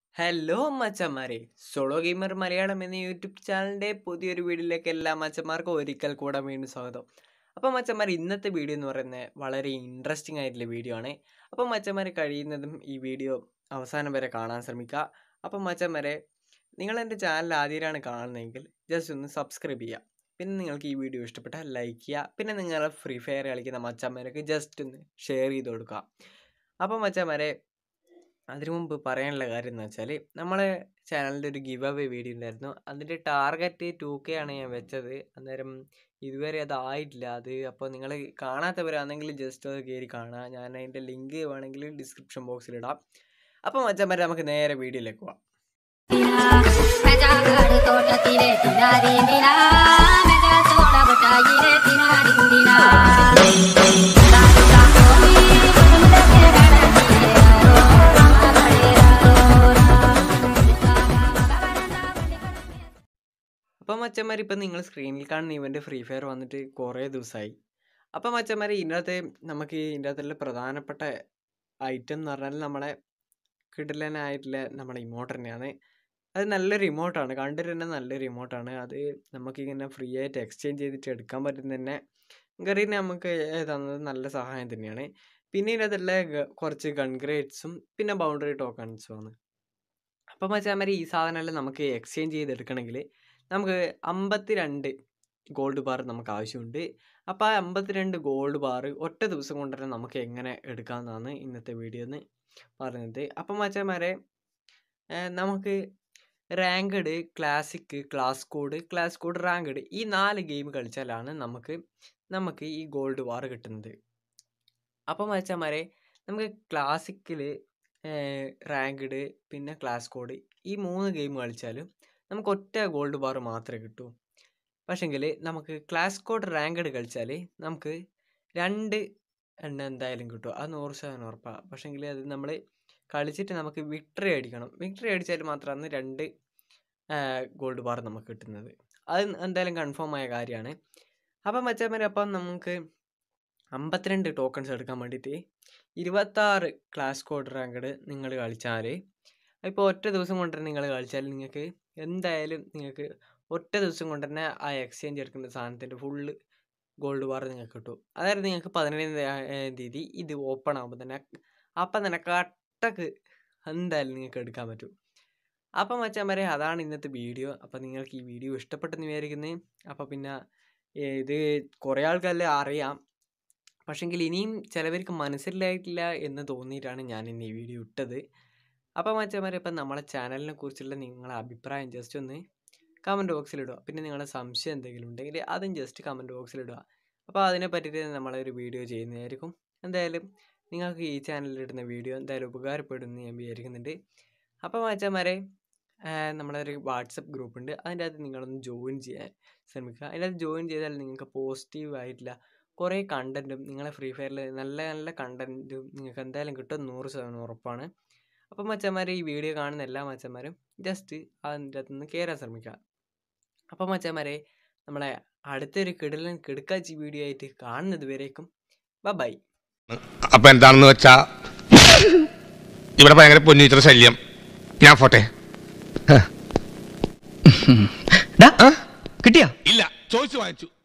hello മച്ചന്മാരെ solo gamer Malayalam എന്ന YouTube ചാനലിൻ്റെ പുതിയൊരു വീഡിയോയിലേക്ക് എല്ലാ മച്ചന്മാർക്കും ഒരിക്കൽ കൂടെ വീണ്ടും സ്വാഗതം അപ്പോൾ മച്ചന്മാർ ഇന്നത്തെ വീഡിയോ എന്ന് പറയുന്നത് വളരെ ഇൻട്രസ്റ്റിംഗ് ആയിട്ടുള്ള വീഡിയോ ആണ് അപ്പോൾ മച്ചന്മാർ കഴിയുന്നതും ഈ വീഡിയോ അവസാനം വരെ കാണാൻ ശ്രമിക്കുക അപ്പം മച്ചന്മാരെ നിങ്ങൾ എൻ്റെ ചാനൽ ആദ്യമായിട്ടാണ് കാണുന്നതെങ്കിൽ ജസ്റ്റ് ഒന്ന് സബ്സ്ക്രൈബ് ചെയ്യുക പിന്നെ നിങ്ങൾക്ക് ഈ വീഡിയോ ഇഷ്ടപ്പെട്ടാൽ ലൈക്ക് ചെയ്യുക പിന്നെ നിങ്ങൾ ഫ്രീ ഫയർ കളിക്കുന്ന മച്ചന്മാരൊക്കെ ജസ്റ്റ് ഒന്ന് ഷെയർ ചെയ്ത് കൊടുക്കുക അപ്പം മച്ചന്മാരെ അതിനു മുമ്പ് പറയാനുള്ള കാര്യം എന്ന് വെച്ചാൽ നമ്മളെ ചാനലിൻ്റെ ഒരു ഗിവ് അവേ വീഡിയോ ഉണ്ടായിരുന്നു അതിൻ്റെ ടാർഗറ്റ് ടു കെ ആണ് ഞാൻ വെച്ചത് അന്നേരം ഇതുവരെ അത് ആയിട്ടില്ല അത് അപ്പോൾ നിങ്ങൾ കാണാത്തവരാണെങ്കിൽ ജസ്റ്റ് അത് കയറി കാണുക ഞാൻ അതിൻ്റെ ലിങ്ക് വേണമെങ്കിൽ ഡിസ്ക്രിപ്ഷൻ ബോക്സിൽ ഇടാം അപ്പോൾ മച്ചന്മാരെ നമുക്ക് നേരെ വീഡിയോയിലേക്ക് പോവാം മെജാകാട് തോട്ടത്തിലെ തിനാരിനിന മെജ ചോട ബട്ടായിലെ തിനാടിന്ദിന അപ്പം മച്ചന്മാർ ഇപ്പം നിങ്ങൾ സ്ക്രീനിൽ കാണുന്ന ഇവൻ്റെ ഫ്രീ ഫയർ വന്നിട്ട് കുറേ ദിവസമായി അപ്പം മച്ചന്മാർ ഇതിനകത്ത് നമുക്ക് ഇതിൻ്റെ അകത്തുള്ള പ്രധാനപ്പെട്ട ഐറ്റം എന്ന് പറഞ്ഞാൽ നമ്മളെ കിടലനായിട്ടുള്ള നമ്മുടെ ഇമോട്ട് തന്നെയാണ് അത് നല്ലൊരു ഇമോട്ടാണ് കണ്ടിട്ട് തന്നെ നല്ലൊരു ഇമോട്ടാണ് അത് നമുക്കിങ്ങനെ ഫ്രീ ആയിട്ട് എക്സ്ചേഞ്ച് ചെയ്തിട്ട് എടുക്കാൻ പറ്റുന്ന തന്നെ ഗറീനെ നമുക്ക് തന്നത് നല്ല സഹായം തന്നെയാണ് പിന്നെ ഇതിനകത്തുള്ള ഗ- കുറച്ച് ഗൺഗ്രേഡ്സും പിന്നെ ബൗണ്ടറി ടോക്കൺസും ആണ് അപ്പം മച്ചാമാരി ഈ സാധനമെല്ലാം നമുക്ക് എക്സ്ചേഞ്ച് ചെയ്തെടുക്കണമെങ്കിൽ നമുക്ക് അമ്പത്തി രണ്ട് ഗോൾഡ് ബാർ നമുക്ക് ആവശ്യമുണ്ട് അപ്പോൾ ആ അമ്പത്തിരണ്ട് ഗോൾഡ് ബാർ ഒറ്റ ദിവസം കൊണ്ട് തന്നെ നമുക്ക് എങ്ങനെ എടുക്കാമെന്നാണ് ഇന്നത്തെ വീഡിയോ എന്ന് പറയുന്നത് അപ്പം മച്ചന്മാരെ നമുക്ക് ranked classic clash squad clash squad ranked ഈ നാല് ഗെയിം കളിച്ചാലാണ് നമുക്ക് നമുക്ക് ഈ ഗോൾഡ് ബാർ കിട്ടുന്നത് അപ്പം മച്ചന്മാരെ നമുക്ക് ക്ലാസിക്കിൽ റാങ്കഡ് പിന്നെ ക്ലാസ് കോഡ് ഈ മൂന്ന് ഗെയിം കളിച്ചാലും നമുക്ക് ഒറ്റ ഗോൾഡ് ബാർ മാത്രമേ കിട്ടൂ പക്ഷെങ്കിൽ നമുക്ക് ക്ലാസ് കോഡ് റാങ്കഡ് കളിച്ചാൽ നമുക്ക് രണ്ട് എണ്ണ എന്തായാലും കിട്ടും അത് നൂറ് ശതമാനം ഉറപ്പാണ് പക്ഷെങ്കിൽ അത് നമ്മൾ കളിച്ചിട്ട് നമുക്ക് വിക്ടറി അടിക്കണം വിക്ടറി അടിച്ചാൽ മാത്രമാണ് രണ്ട് ഗോൾഡ് ബാർ നമുക്ക് കിട്ടുന്നത് അത് എന്തായാലും കൺഫേം ആയ കാര്യമാണ് അപ്പം മച്ചാമാരെ അപ്പം നമുക്ക് അമ്പത്തിരണ്ട് ടോക്കൺസ് എടുക്കാൻ വേണ്ടിയിട്ട് ഇരുപത്താറ് ക്ലാസ് കോഡ് റാങ്കഡ് നിങ്ങൾ കളിച്ചാൽ ഇപ്പോൾ ഒറ്റ ദിവസം കൊണ്ട് തന്നെ നിങ്ങൾ കളിച്ചാൽ നിങ്ങൾക്ക് എന്തായാലും നിങ്ങൾക്ക് ഒറ്റ ദിവസം കൊണ്ട് തന്നെ ആ എക്സ്ചേഞ്ച് എടുക്കുന്ന സാധനത്തിൻ്റെ ഫുള്ള് ഗോൾഡ് ബാർ നിങ്ങൾക്ക് കിട്ടും അതായത് നിങ്ങൾക്ക് പതിനേഴാം തീയതി ഇത് ഓപ്പൺ ആകുമ്പോൾ തന്നെ അപ്പം തന്നെ കട്ടക്ക് എന്തായാലും നിങ്ങൾക്ക് എടുക്കാൻ പറ്റും അപ്പം മച്ചാൻ വരെ അതാണ് ഇന്നത്തെ വീഡിയോ അപ്പം നിങ്ങൾക്ക് ഈ വീഡിയോ ഇഷ്ടപ്പെട്ടെന്ന് വിചാരിക്കുന്നത് അപ്പം പിന്നെ ഏ, ഇത് കുറേ ആൾക്കെല്ലാം അറിയാം പക്ഷെങ്കിൽ ഇനിയും ചിലവർക്ക് മനസ്സിലായിട്ടില്ല എന്ന് തോന്നിയിട്ടാണ് ഞാൻ ഇന്ന് ഈ വീഡിയോ ഇട്ടത് അപ്പം മച്ചന്മാരെ ഇപ്പം നമ്മളെ ചാനലിനെ കുറിച്ചുള്ള നിങ്ങളെ അഭിപ്രായം ജസ്റ്റ് ഒന്ന് കമൻറ്റ് ബോക്സിൽ ഇടുക പിന്നെ നിങ്ങളുടെ സംശയം എന്തെങ്കിലും ഉണ്ടെങ്കിൽ അതും ജസ്റ്റ് കമൻറ്റ് ബോക്സിൽ ഇടുക അപ്പോൾ അതിനെ പറ്റിയിട്ട് നമ്മളൊരു വീഡിയോ ചെയ്യുന്നതായിരിക്കും എന്തായാലും നിങ്ങൾക്ക് ഈ ചാനലിൽ ഇടുന്ന വീഡിയോ എന്തായാലും ഉപകാരപ്പെടുമെന്ന് ഞാൻ വിചാരിക്കുന്നുണ്ട് അപ്പോൾ മച്ചന്മാരെ നമ്മളെ ഒരു വാട്സപ്പ് ഗ്രൂപ്പ് ഉണ്ട് അതിൻ്റെ അകത്ത് നിങ്ങളൊന്ന് ജോയിൻ ചെയ്യാൻ ശ്രമിക്കുക അതിൻ്റെ അകത്ത് ജോയിൻ ചെയ്താൽ നിങ്ങൾക്ക് പോസിറ്റീവ് ആയിട്ടുള്ള കുറേ കണ്ടൻറ്റും നിങ്ങളെ ഫ്രീ ഫയറിൽ നല്ല നല്ല കണ്ടൻറ്റും നിങ്ങൾക്ക് എന്തായാലും കിട്ടും നൂറ് ശതമാനം ഉറപ്പാണ് അപ്പം മച്ചന്മാർ ഈ വീഡിയോ കാണുന്ന എല്ലാ മച്ചന്മാരും ജസ്റ്റ് അതിൻ്റെ അകത്ത് നിന്ന് കയറാൻ ശ്രമിക്കുക അപ്പം മച്ചന്മാരെ നമ്മളെ അടുത്തൊരു കിടലൻ കിടക്കാച്ചി വീഡിയോ ആയിട്ട് കാണുന്നത് വരേക്കും ബൈ അപ്പൊ എന്താണെന്ന് വെച്ചാ ഇവിടെ ഭയങ്കര പൊന്നിച്ചിട്ട് ശല്യം ഞാൻ പോട്ടെ ഡാ, കിട്ടിയാ ഇല്ല ചോദിച്ചു വാങ്ങിച്ചു